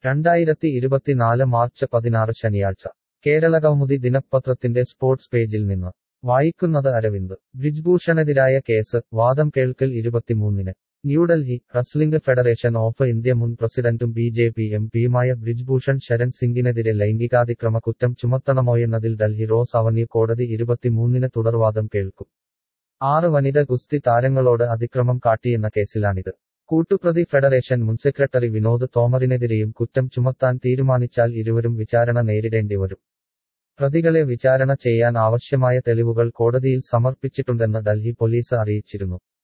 രണ്ടായിരത്തി ഇരുപത്തിനാല് മാർച്ച് പതിനാറ് ശനിയാഴ്ച കേരളകൗമുദി ദിനപത്രത്തിന്റെ സ്പോർട്സ് പേജിൽ നിന്ന് വായിക്കുന്നത് അരവിന്ദ് ബ്രിജ്ഭൂഷണെതിരായ കേസ് വാദം കേൾക്കൽ ഇരുപത്തിമൂന്നിന് New Delhi wrestling federation of India മുൻ പ്രസിഡന്റും ബി ജെ പി എം പിയുമായ ബ്രിജ്ഭൂഷൺ ശരൺ സിംഗിനെതിരെ ലൈംഗികാതിക്രമ കുറ്റം ചുമത്തണമോയെന്നതിൽ ഡൽഹി റോസ് അവന്യൂ കോടതി ഇരുപത്തിമൂന്നിന് തുടർവാദം കേൾക്കും ആറ് വനിത ഗുസ്തി താരങ്ങളോട് അതിക്രമം കാട്ടിയെന്ന കേസിലാണിത് കൂട്ടുപ്രതി ഫെഡറേഷൻ മുൻ സെക്രട്ടറി വിനോദ് തോമറിനെതിരെയും കുറ്റം ചുമത്താൻ തീരുമാനിച്ചാൽ ഇരുവരും വിചാരണ നേരിടേണ്ടി വരും പ്രതികളെ വിചാരണ ചെയ്യാൻ ആവശ്യമായ തെളിവുകൾ കോടതിയിൽ സമർപ്പിച്ചിട്ടുണ്ടെന്ന് ഡൽഹി പോലീസ് അറിയിച്ചിരുന്നു